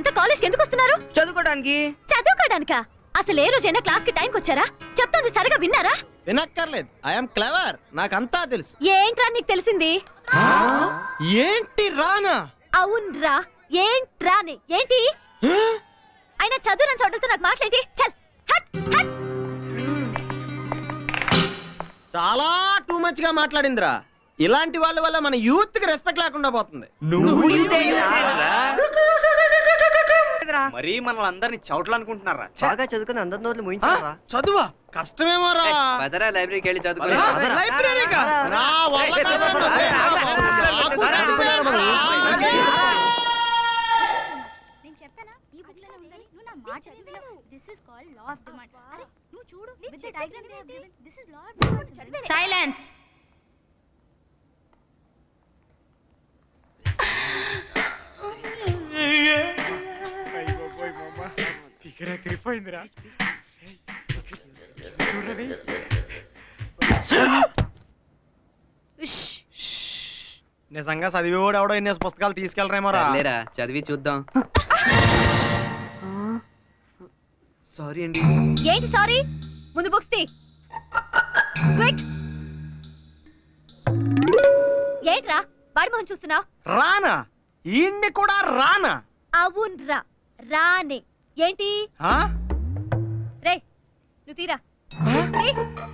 మీరంతా కాలేజ్కి ఎందుకు వస్తున్నారు చదువుకోవడానికి చదువుకోడానికా అసలు ఏ రోజైనా క్లాస్ కి టైంకి వచ్చారా చెప్తుంది సరిగా విన్నారా వినక్కర్లేదు ఐఎమ్ క్లవర్ నాకంతా తెలుసు ఏంట్రా నీకు తెలిసింది ఏంటి రానా అవునరా ఏంట్రాని ఏంటి అయినా చదువురని చోటలతో నాకు మాట్లాడి చల్ హట్ హట్ చాలా టూ మచ్ గా మాట్లాడిందిరా ఇలాంటి వాళ్ళ వల్ల మన యూత్ కి రెస్పెక్ట్ లేకుండా పోతుంది లేదురా. మరీ మనల్ని అందరినీ చౌట్లు అనుకుంటున్నారా బాగా చదువుకుని అందరి నోట్లు ముయించారా చదువా కష్టమేమో రా పదరా లైబ్రరీకి వెళ్ళి చదువుకో పదరా. లైబ్రరీకా? రా, వల్ల కాదండి. నాకు చదివేయాలి మరి. నేను చెప్పానా ఈ బుక్ లోనే ఉందని నువ్వు నా మాట చదివావు this is called law of demand అరే నువ్వు చూడు with the diagram they have given this is law of demand చదివే సైలెన్స్ నిజంగా చదివేవాడు ఎవడో ఎన్ని పుస్తకాలు తీసుకెళ్ళరేమో రా లేరా చదివి చూద్దాం సారీ అండి ఏంటి సారీ ముందు బుక్స్ తీ క్విక్ ఏంట్రా వాడి మొహం చూస్తున్నావు రానా ఈయన్ని కూడా రానా అవునరా రానే ఏంటి ఆ? రే నువ్వు తీరా తీ.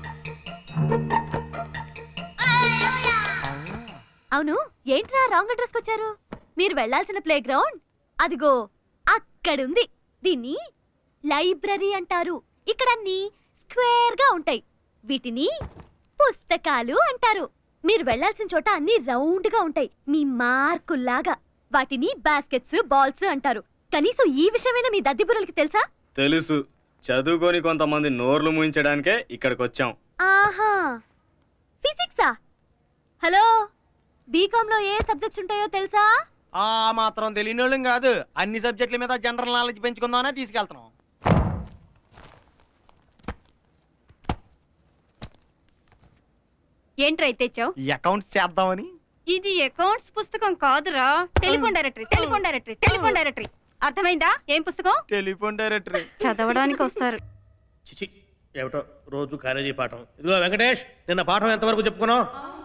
అవును ఏంట్రా రాంగ్ అడ్రస్ వచ్చారు మీరు వెళ్ళాల్సిన ప్లే గ్రౌండ్ అదిగో అక్కడుంది దీన్ని లైబ్రరీ అంటారు ఇక్కడ అన్ని స్క్వేర్ గా ఉంటాయి వీటిని పుస్తకాలు అంటారు మీరు వెళ్ళాల్సిన చోట అన్ని రౌండ్ గా ఉంటాయి మీ మార్కుల్లాగా వాటిని బాస్కెట్స్ బాల్స్ అంటారు కనీసం ఈ విషయమైనా మీ దద్దిబుర్రలకి తెలుసా తెలుసు చదువుకొని కొంతమంది నోర్లు ముయించడానికే ఇక్కడికి వచ్చాం ఆహా ఫిజిక్సా హలో బీకామ్ లో ఏ సబ్జెక్ట్స్ ఉంటాయో తెలుసా ఆ మాత్రం తెలియని వాళ్ళం కాదు అన్ని సబ్జెక్టుల మీద జనరల్ నాలెడ్జ్ పెంచుకుందామనే తీసుకెళ్తున్నాం ఏంట్రై తెచ్చావు ఈ అకౌంట్స్ చేద్దామని ఇది అకౌంట్స్ పుస్తకం కాదురా telephone directory telephone directory telephone directory అర్థమైందా ఏం పుస్తకం టెలిఫోన్ డైరెక్టరీ చదవడానికి వస్తారు చిచి ఏమిటో రోజు కాలేజీ పాఠం ఇదిగో వెంకటేష్ నిన్న పాఠం ఎంతవరకు చెప్పుకున్నావు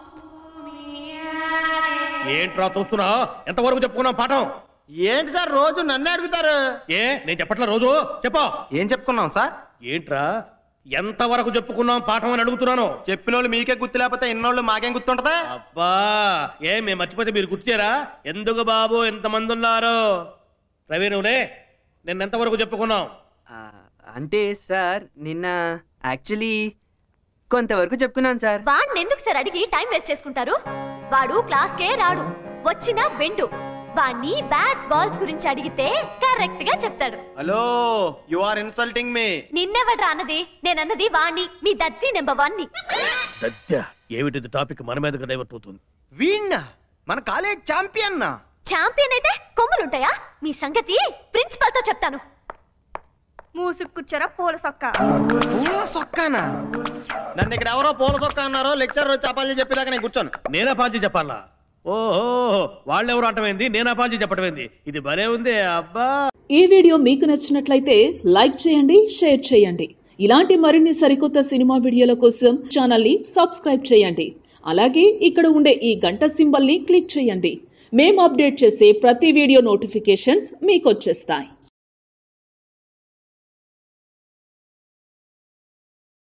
ఏంట్రా చూస్తున్నా ఎంతవరకు చెప్పుకున్నావు పాఠం ఏంటి సార్ రోజు నన్నే అడుగుతారు ఏ నేను చెప్పట్లా రోజు చెప్పా ఏం చెప్పుకున్నాం సార్ ఏంట్రా ఎంతవరకు చెప్పుకున్నాం పాఠం అని అడుగుతున్నాను చెప్పిన వాళ్ళు మీకే గుర్తు లేకపోతే ఇన్నోళ్ళు మాకేం గుర్తుంటదా అబ్బా ఏ మేము మర్చిపోతే మీరు గుర్తుచేరా ఎందుకు బాబు ఎంతమంది ఉన్నారు రవి నువ్వులే నిన్న ఎంతవరకు చెప్పుకున్నాం ఆ, అంటే సార్ నిన్న యాక్చువల్లీ కొంతవరకు చెప్పుకున్నాను సార్ వాడిని ఎందుకు సార్ అడిగి టైం వేస్ట్ చేసుకుంటారు వాడు క్లాస్ కే రాడు వచ్చినా వెండు వాణ్ణి బ్యాట్స్ బాల్స్ గురించి అడిగితే కరెక్ట్ గా చెప్తాడు hello you are insulting me నిన్నెవడ్రా అన్నది నేనన్నది వాణ్ణి మీ దత్తి నెంబర్ వన్ ని దద్ద ఏమిటిది టాపిక్ మన మీదకి డైవర్ట్ అవుతుంది వీణ్ణ మన కాలేజ్ ఛాంపియన్ ఛాంపియన్ అయితే కొమ్ములుంటాయా మీ సంగతి ప్రిన్సిపల్ తో చెప్తాను మూసుకు కూర్చోరా పూల సొక్క పూల సొక్కానా నన్ను ఇక్కడ ఎవరో పూల సొక్క అన్నారో లెక్చర్ వచ్చి అపాలి చెప్పేదాకా నేను కూర్చోను నేనా పాల్చి చెప్పాలా ఓహో వాళ్ళెవరు అంటమైంది నేనా పాల్చి చెప్పటమైంది ఇది భలే ఉంది అబ్బా ఈ వీడియో మీకు నచ్చినట్లయితే లైక్ చేయండి షేర్ చేయండి ఇలాంటి మరిన్ని సరికొత్త సినిమా వీడియోల కోసం ఛానల్ని సబ్స్క్రైబ్ చేయండి అలాగే ఇక్కడ ఉండే ఈ గంట సింబల్ని క్లిక్ చేయండి మేము అప్డేట్ చేసే ప్రతి వీడియో నోటిఫికేషన్స్ మీకు వచ్చేస్తాయి